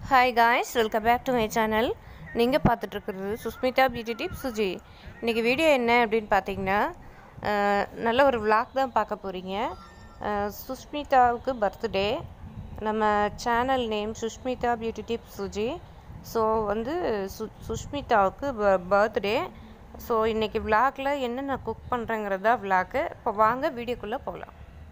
hi guys welcome back to my channel நீங்கள் பார்த்துட்ருக்கிறது Sushmita beauty tip Suji இன்றைக்கி வீடியோ என்ன அப்படின்னு பார்த்தீங்கன்னா அஹ், நல்ல ஒரு vlog தான் பார்க்க போகிறீங்க சுஷ்மிதாவுக்கு பர்த்டே நம்ம channel name Sushmita beauty tip Suji so வந்து சு சுஷ்மிதாவுக்கு பர்த்டே ஸோ இன்றைக்கி விளாகில் என்னென்ன குக் பண்ணுறேங்கிறது தான் விளாக்கு இப்போ வாங்க வீடியோக்குள்ளே போகலாம்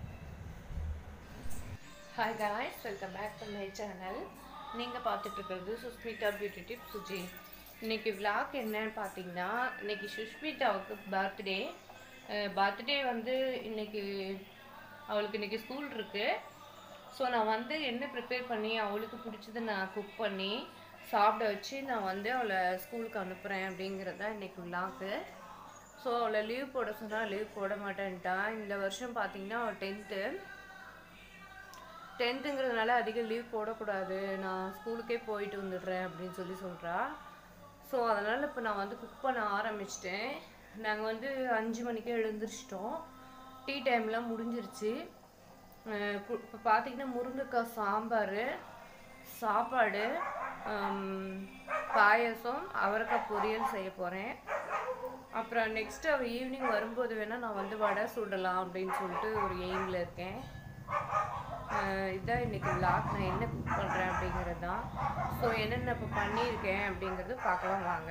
hi guys welcome back to my channel நீங்கள் பார்த்துட்டு இருக்கிறது சுஷ்மிதா பியூட்டி டிப் சுஜி இன்னைக்கு vlog என்னன்னு பார்த்தீங்கன்னா இன்னைக்கு சுஷ்மிதாவுக்கு பர்த்டே பர்த்டே வந்து இன்னைக்கு அவளுக்கு இன்னைக்கு ஸ்கூல் இருக்கு ஸோ நான் வந்து என்ன ப்ரிப்பேர் பண்ணி அவளுக்கு பிடிச்சதை நான் குக் பண்ணி சாப்பிட வச்சு நான் வந்து அவளை ஸ்கூலுக்கு அனுப்புகிறேன் அப்படிங்கிறது தான் இன்னைக்கு விளாக்கு ஸோ அவளை லீவ் போட சொன்னால் லீவ் போட மாட்டேன்ட்டா இந்த வருஷம் பார்த்தீங்கன்னா அவள் டென்த்து டென்த்துங்கிறதுனால அதிக லீவ் போடக்கூடாது நான் ஸ்கூலுக்கே போயிட்டு வந்துடுறேன் அப்படின்னு சொல்லி சொல்கிறா ஸோ அதனால் இப்போ நான் வந்து குக் பண்ண ஆரம்பிச்சிட்டேன் நாங்கள் வந்து அஞ்சு மணிக்கே எழுந்திரிச்சிட்டோம் டீ டைம்லாம் முடிஞ்சிருச்சு இப்போ பார்த்தீங்கன்னா முருங்கைக்காய் சாம்பார் சாப்பாடு ஹம், பாயாசம் அவரைக்காய் பொரியல் செய்ய போகிறேன் அப்புறம் நெக்ஸ்ட் அவள் ஈவினிங் வரும்போது வேணால் நான் வந்து வடை சுடலாம் அப்படின்னு சொல்லிட்டு ஒரு எய்மில் இருக்கேன் ஆஹ் இதான் இன்னைக்கு vlog நான் என்ன குக் பண்ணுறேன் அப்படிங்கிறது தான் ஸோ என்னென்ன இப்போ பண்ணியிருக்கேன் அப்படிங்கிறது பார்க்கலாம் வாங்க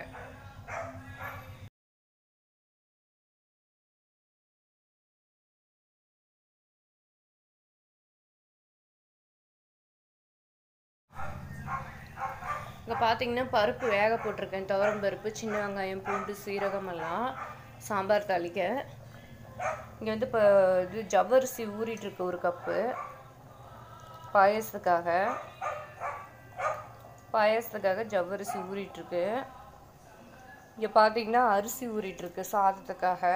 இங்கே பார்த்தீங்கன்னா பருப்பு வேக போட்டிருக்கேன் துவரம் பருப்பு சின்ன வெங்காயம் பூண்டு சீரகம் எல்லாம் சாம்பார் தாளிக்க இங்கே வந்து இப்போ இது ஜவ்வரிசி ஊறிட்டு இருக்கு ஒரு கப்பு பாயசத்துக்காக பாயசத்துக்காக ஜவ்வரிசி ஊறிட்டு இருக்கு இங்கே பார்த்தீங்கன்னா அரிசி ஊறிட்டு இருக்கு சாதத்துக்காக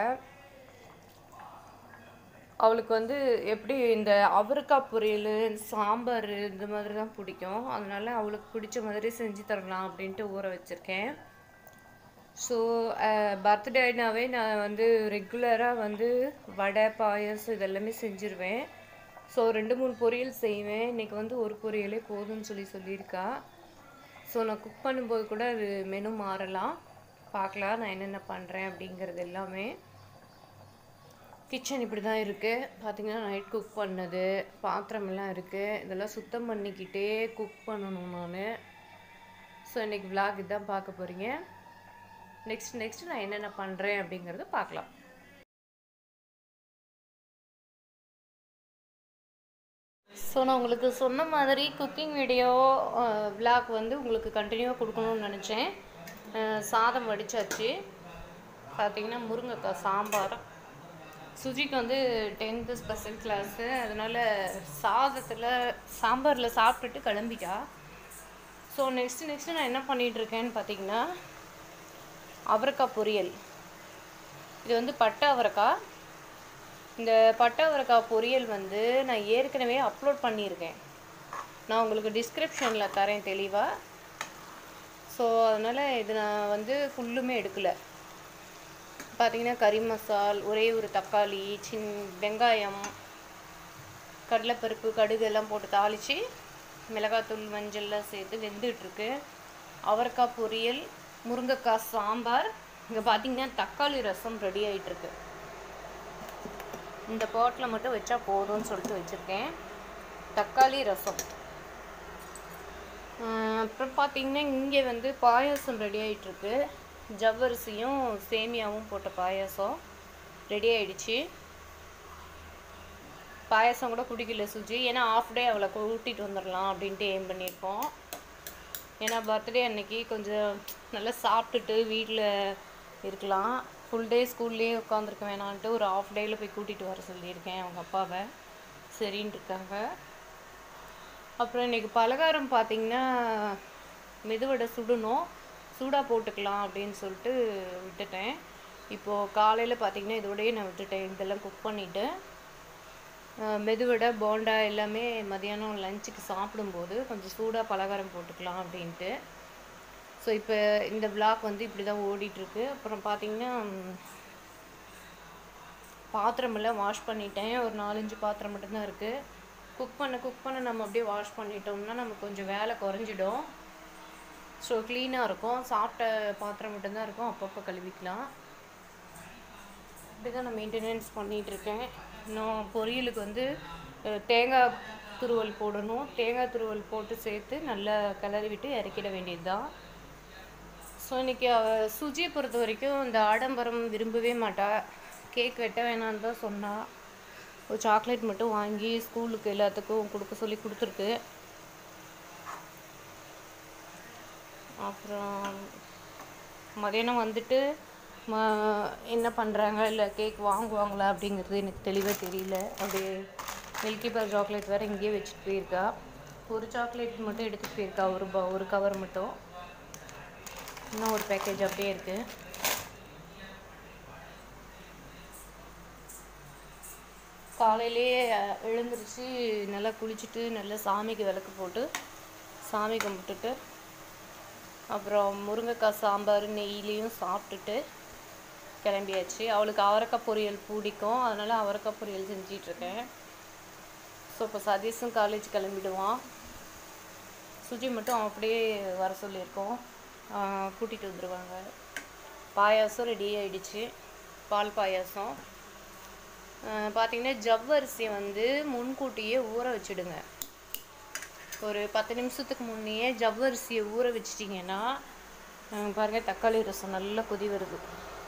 அவளுக்கு வந்து எப்படி இந்த அவரைக்காய் பொரியல் சாம்பார் இந்த மாதிரி தான் பிடிக்கும் அதனால அவளுக்கு பிடிச்ச மாதிரி செஞ்சு தரலாம் அப்படின்ட்டு ஊற வச்சுருக்கேன் ஸோ பர்த்டேனாவே நான் வந்து ரெகுலராக வந்து வடை பாயாசம் இதெல்லாமே செஞ்சுருவேன் ஸோ ரெண்டு மூணு பொரியல் செய்வேன் இன்னைக்கு வந்து ஒரு பொரியலே போதும்னு சொல்லி சொல்லியிருக்கா ஸோ நான் குக் பண்ணும்போது கூட அது மெனு மாறலாம் பார்க்கலாம் நான் என்னென்ன பண்ணுறேன் அப்படிங்கிறது எல்லாமே கிச்சன் இப்படி தான் இருக்குது பார்த்தீங்கன்னா நைட் குக் பண்ணது பாத்திரமெல்லாம் இருக்குது இதெல்லாம் சுத்தம் பண்ணிக்கிட்டே குக் பண்ணணும் நான் ஸோ இன்றைக்கி vlog இதான் பார்க்க போகிறீங்க நெக்ஸ்ட் நெக்ஸ்ட் நான் என்னென்ன பண்ணுறேன் அப்படிங்கிறத பார்க்கலாம் ஸோ நான் உங்களுக்கு சொன்ன மாதிரி குக்கிங் வீடியோ vlog வந்து உங்களுக்கு கண்டினியூவாக கொடுக்கணும்னு நினச்சேன் அஹ், சாதம் வடிச்சாச்சு பார்த்தீங்கன்னா முருங்கைக்காய் சாம்பார் சுஜிக்கு வந்து டென்த்து ஸ்பெஷல் கிளாஸு அதனால் சாதத்தில் சாம்பாரில் சாப்பிட்டுட்டு கிளம்பிட்டா ஸோ நெக்ஸ்ட்டு நெக்ஸ்ட்டு நான் என்ன பண்ணிகிட்டு இருக்கேன்னு பார்த்தீங்கன்னா அவரைக்காய் பொரியல் இது வந்து பட்டை அவரைக்காய் இந்த பட்டை அவரைக்காய் பொரியல் வந்து நான் ஏற்கனவே அப்லோட் பண்ணியிருக்கேன் நான் உங்களுக்கு டிஸ்கிரிப்ஷனில் தரேன் தெளிவாக ஸோ அதனால் இது நான் வந்து ஃபுல்லுமே எடுக்கலை பார்த்தீங்கன்னா கறி மசால் ஒரே ஒரு தக்காளி சின் வெங்காயம் கடலைப்பருப்பு கடுகு எல்லாம் போட்டு தாளித்து மிளகாத்தூள் மஞ்சள்லாம் சேர்த்து வெந்துட்டுருக்கு அவரைக்காய் பொரியல் முருங்கைக்காய் சாம்பார் இங்கே பார்த்தீங்கன்னா தக்காளி ரசம் ரெடி ஆயிட்டிருக்கு இந்த பாட்டில் மட்டும் வச்சா போதும்னு சொல்லிட்டு வச்சுருக்கேன் தக்காளி ரசம் ஆஹ் அப்புறம் பார்த்தீங்கன்னா இங்கே வந்து பாயாசம் ரெடி ஆயிட்டிருக்கு ஜவ்வரிசியும் சேமியாவும் போட்ட பாயாசம் ரெடி ஆயிடுச்சு பாயாசம் கூட குடிக்கல சுஜி ஏன்னா ஆஃப் டே அவளை கூட்டிகிட்டு வந்துடலாம் அப்படின்ட்டு ஏம் பண்ணியிருக்கோம் ஏன்னா பர்த்டே அன்னைக்கு கொஞ்சம் நல்லா சாப்பிட்டுட்டு வீட்டில் இருக்கலாம் ஃபுல் டே ஸ்கூல்லேயே உட்காந்துருக்க வேணான்ட்டு ஒரு ஆஃப் டேயில் போய் கூட்டிகிட்டு வர சொல்லியிருக்கேன் அவங்க அப்பாவை சரின்னு இருக்காங்க அப்புறம் இன்னைக்கு பலகாரம் பார்த்தீங்கன்னா மெதுவடை சுடணும் சூடாக போட்டுக்கலாம் அப்படின்னு சொல்லிட்டு விட்டுட்டேன் இப்போது காலையில் பார்த்தீங்கன்னா இதோடயே நான் விட்டுட்டேன் இதெல்லாம் குக் பண்ணிவிட்டு மெதுவடை போண்டா எல்லாமே மதியானம் லஞ்சுக்கு சாப்பிடும்போது கொஞ்சம் சூடாக பலகாரம் போட்டுக்கலாம் அப்படின்ட்டு ஸோ இப்போ இந்த vlog வந்து இப்படி தான் ஓடிட்டுருக்கு அப்புறம் பார்த்தீங்கன்னா ம், பாத்திரமெல்லாம் வாஷ் பண்ணிட்டேன் ஒரு நாலஞ்சு பாத்திரம் மட்டும்தான் இருக்குது குக் பண்ண குக் பண்ண நம்ம அப்படியே வாஷ் பண்ணிட்டோம்னா நமக்கு கொஞ்சம் வேலை குறைஞ்சிடும் ஸோ க்ளீனாக இருக்கும் சாப்பிட்ட பாத்திரம் மட்டும்தான் இருக்கும் அப்பப்போ கழுவிக்கலாம் இப்படி தான் நான் மெயின்டெனன்ஸ் பண்ணிகிட்ருக்கேன் இன்னும் பொரியலுக்கு வந்து அஹ், தேங்காய் துருவல் போடணும் தேங்காய் துருவல் போட்டு சேர்த்து நல்லா கிளறி விட்டு இறக்கிட வேண்டியது தான் ஸோ இன்றைக்கி அவள் சுஜியை பொறுத்த வரைக்கும் இந்த ஆடம்பரம் விரும்பவே மாட்டா கேக் வெட்ட வேணான்னு தான் சொன்னா ஒரு சாக்லேட் மட்டும் வாங்கி ஸ்கூலுக்கு எல்லாத்துக்கும் கொடுக்க சொல்லி கொடுத்துருக்கு அப்புறம் மதியானம் வந்துட்டு ம என்ன பண்ணுறாங்க இல்லை கேக் வாங்குவாங்களா அப்படிங்கிறது எனக்கு தெளிவாக தெரியல அப்படியே மில்கி பார் சாக்லேட் வேறு இங்கேயே வச்சுட்டு போயிருக்கா ஒரு சாக்லேட் மட்டும் எடுத்துகிட்டு போயிருக்கா ஒரு ப ஒரு கவர் மட்டும் இன்னும் ஒரு பேக்கேஜ் அப்படியே இருக்குது காலையிலேயே அஹ், எழுந்திருச்சு நல்லா குளிச்சுட்டு நல்லா சாமிக்கு விளக்கு போட்டு சாமி கும்பிட்டுட்டு அப்புறம் முருங்கைக்காய் சாம்பார் நெய்லேயும் சாப்பிட்டுட்டு கிளம்பியாச்சு அவளுக்கு அவரைக்காய் பொரியல் பிடிக்கும் அதனால் அவரைக்காய் பொரியல் செஞ்சிட்ருக்கேன் ஸோ இப்போ சதீஷும் காலேஜ் கிளம்பிடுவான் சுஜி மட்டும் அப்படியே வர சொல்லியிருக்கோம் கூட்டிகிட்டு வந்துடுவாங்க பாயாசம் ரெடி ஆயிடுச்சு பால் பாயாசம் பார்த்தீங்கன்னா ஜவ்வரிசி வந்து முன்கூட்டியே ஊற வச்சிடுங்க ஒரு பத்து நிமிஷத்துக்கு முன்னையே ஜவ்வரிசியை ஊற வச்சிட்டிங்கன்னா அஹ் பாருங்க தக்காளி ரசம் நல்லா கொதி வருது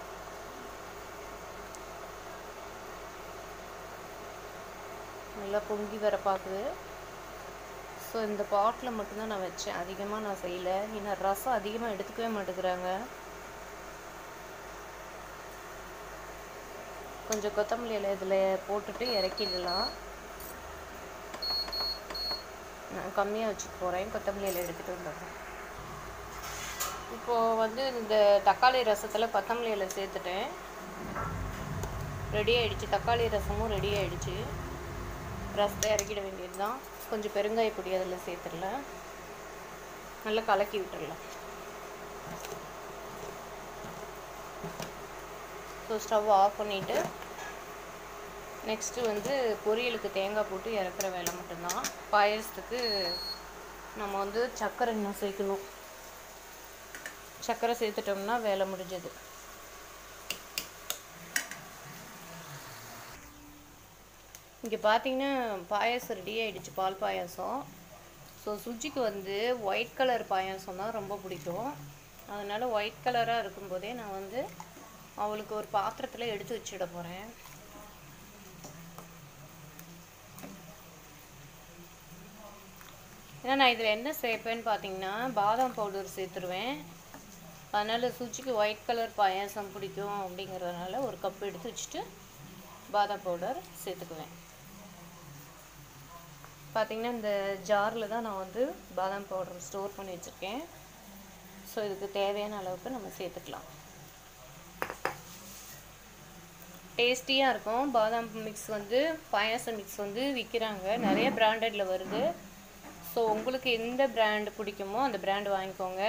நல்லா பொங்கி வர பார்க்குது ஸோ இந்த பாட்டில் மட்டும்தான் நான் வச்சேன் அதிகமாக நான் செய்யலை ஏன்னா ரசம் அதிகமாக எடுத்துக்கவே மாட்டேங்கிறாங்க கொஞ்சம் கொத்தமல்லி இலை இதில் போட்டுட்டு இறக்கிடலாம் நான் கம்மியாக வச்சுக்க போகிறேன் கொத்தமல்லி இலை எடுத்துகிட்டு வந்துடுறேன் இப்போது வந்து இந்த தக்காளி ரசத்தில் கொத்தமல்லி இலை சேர்த்துட்டேன் ரெடி ஆயிடுச்சு தக்காளி ரசமும் ரெடி ஆயிடுச்சு ரசத்தை இறக்கிட வேண்டியது தான் கொஞ்சம் பெருங்காய பொடி அதில் சேர்த்துடலாம் நல்லா கலக்கி விட்டுடலாம் ஸோ ஸ்டவ் ஆஃப் பண்ணிவிட்டு நெக்ஸ்ட்டு வந்து பொரியலுக்கு தேங்காய் போட்டு இறக்குற வேலை மட்டும்தான் பாயசத்துக்கு நம்ம வந்து சர்க்கரை இன்னும் சேர்க்கணும் சர்க்கரை சேர்த்துட்டோம்னா வேலை முடிஞ்சது இங்கே பார்த்தீங்கன்னா பாயாசம் ரெடி ஆயிடுச்சு பால் பாயாசம் ஸோ சுஜிக்கு வந்து ஒயிட் கலர் பாயாசம் தான் ரொம்ப பிடிக்கும் அதனால் ஒயிட் கலராக இருக்கும்போதே நான் வந்து அவளுக்கு ஒரு பாத்திரத்தில் எடுத்து வச்சிட போகிறேன் ஏன்னா நான் இதில் என்ன சேர்ப்பேன்னு பார்த்தீங்கன்னா பாதாம் பவுடர் சேர்த்துருவேன் அதனால் சுஜிக்கு ஒயிட் கலர் பாயாசம் பிடிக்கும் அப்படிங்கிறதுனால ஒரு கப் எடுத்து வச்சுட்டு பாதாம் பவுடர் சேர்த்துக்குவேன் பார்த்தீங்கன்னா இந்த ஜாரில் தான் நான் வந்து பாதாம் பவுடர் ஸ்டோர் பண்ணி வச்சுருக்கேன் ஸோ இதுக்கு தேவையான அளவுக்கு நம்ம சேர்த்துக்கலாம் டேஸ்டியாக இருக்கும் பாதாம் மிக்ஸ் வந்து பாயாசம் மிக்ஸ் வந்து விற்கிறாங்க நிறைய பிராண்டடில் வருது ஸோ உங்களுக்கு எந்த பிராண்ட் பிடிக்குமோ அந்த பிராண்ட் வாங்கிக்கோங்க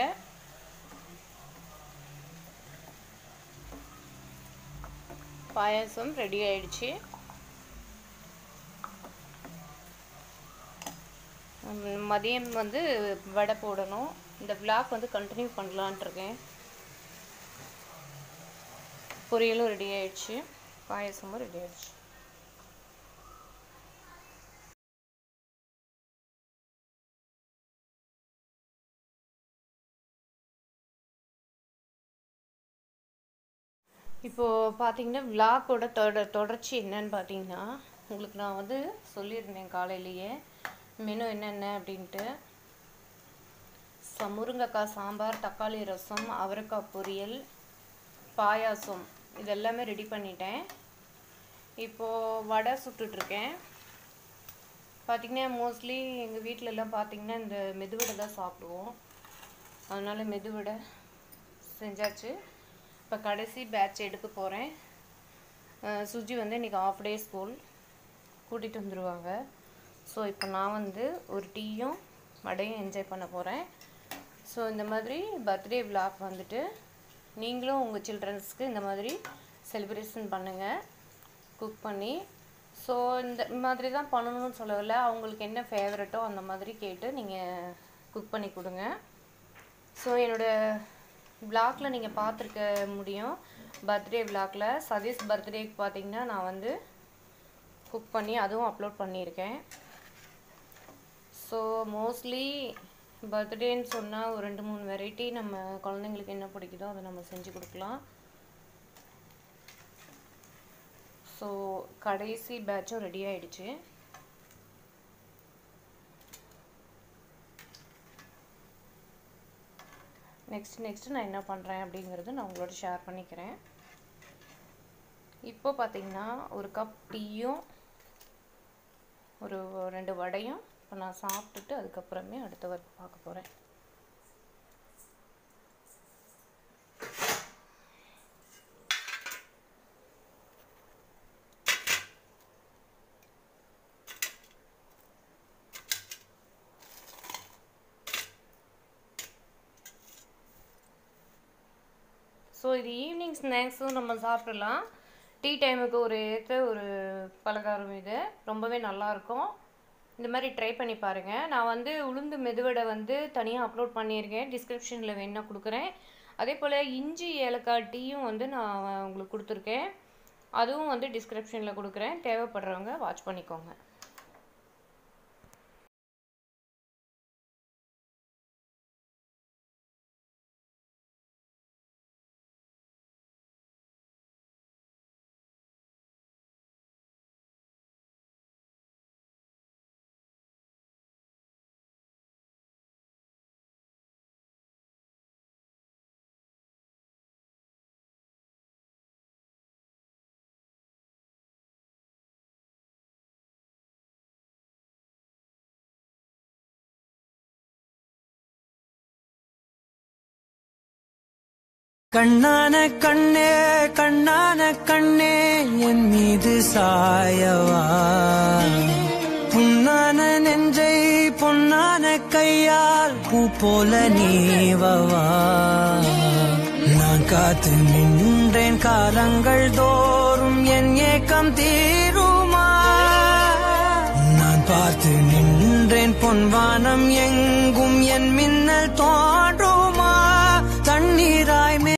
பாயாசம் ரெடி ஆயிடுச்சு உம், மதியம் வந்து வடை போடணும் இந்த விளாக் வந்து கண்டினியூ பண்ணலான்ட்டு இருக்கேன் பொரியலும் ரெடி ஆயிடுச்சு பாயாசமும் ரெடி ஆயிடுச்சு இப்போது பார்த்தீங்கன்னா விளாக்கோட தொடர் தொடர்ச்சி என்னன்னு பார்த்தீங்கன்னா உங்களுக்கு நான் வந்து சொல்லியிருந்தேன் காலையிலேயே மெனு என்னென்ன அப்படின்ட்டு ச- முருங்கைக்காய் சாம்பார் தக்காளி ரசம் அவரைக்காய் பொரியல் பாயாசம் இது எல்லாமே ரெடி பண்ணிட்டேன் இப்போது வடை சுட்டுட்ருக்கேன் பார்த்திங்கன்னா மோஸ்ட்லி எங்கள் வீட்டில எல்லாம் பார்த்திங்கன்னா இந்த மெதுவடை தான் சாப்பிடுவோம் அதனால் மெதுவடை செஞ்சாச்சு இப்போ கடைசி பேட்ச் எடுக்க போகிறேன் சுஜி வந்து இன்றைக்கி ஆஃப் டே ஸ்கூல் கூட்டிகிட்டு வந்துடுவாங்க ஸோ இப்போ நான் வந்து ஒரு டீயும் வடையும் என்ஜாய் பண்ண போகிறேன் ஸோ இந்த மாதிரி பர்த்டே vlog வந்துட்டு நீங்களும் உங்கள் சில்ட்ரன்ஸ்க்கு இந்த மாதிரி செலிப்ரேஷன் பண்ணுங்கள் குக் பண்ணி ஸோ இந்த மாதிரி தான் பண்ணணும்னு சொல்லவில்லை அவங்களுக்கு என்ன ஃபேவரட்டோ அந்த மாதிரி கேட்டு நீங்கள் குக் பண்ணி கொடுங்க ஸோ என்னோடய விளாகில் நீங்கள் பார்த்துருக்க முடியும் பர்த்டே விளாகில் சதீஷ் பர்த்டேக்கு பார்த்தீங்கன்னா நான் வந்து குக் பண்ணி அதுவும் அப்லோட் பண்ணியிருக்கேன் ஸோ மோஸ்ட்லி பர்த்டேன்னு சொன்னால் ஒரு ரெண்டு மூணு வெரைட்டி நம்ம குழந்தைங்களுக்கு என்ன பிடிக்குதோ அதை நம்ம செஞ்சு கொடுக்கலாம் ஸோ கடைசி பேட்சும் ரெடி ஆயிடுச்சு நெக்ஸ்ட் நெக்ஸ்ட் நான் என்ன பண்ணுறேன் அப்படிங்கிறது நான் உங்களோட ஷேர் பண்ணிக்கிறேன் இப்போ பார்த்தீங்கன்னா ஒரு கப் டீயும் ஒரு ரெண்டு வடையும் இப்போ நான் சாப்பிட்டுட்டு அதுக்கப்புறமே அடுத்த ஒர்க் பார்க்க போகிறேன் ஸோ இது ஈவினிங் ஸ்நாக்ஸும் நம்ம சாப்பிடலாம் டீ டைமுக்கு ஒரு ஏற்ற ஒரு பலகாரம் இது ரொம்பவே நல்லாயிருக்கும் இந்த மாதிரி ட்ரை பண்ணி பாருங்கள் நான் வந்து உளுந்து மெதுவடை வந்து தனியாக அப்லோட் பண்ணியிருக்கேன் டிஸ்கிரிப்ஷனில் வேணால் கொடுக்குறேன் அதே போல் இஞ்சி ஏலக்காய் டீயும் வந்து நான் உங்களுக்கு கொடுத்துருக்கேன் அதுவும் வந்து டிஸ்கிரிப்ஷனில் கொடுக்குறேன் தேவைப்படுறவங்க வாட்ச் பண்ணிக்கோங்க கண்ணான கண்ணே கண்ணான கண்ணே என் மீது சாயவா புண்ணான நெஞ்சை பொன்னான கையால் பூ போல நீவவா நான் காத்து நின்றேன் காலங்கள் தோறும் என் ஏக்கம் தீருமா நான் பார்த்து நின்றேன் பொன்வானம் எங்கும் என் மின்னல் தோ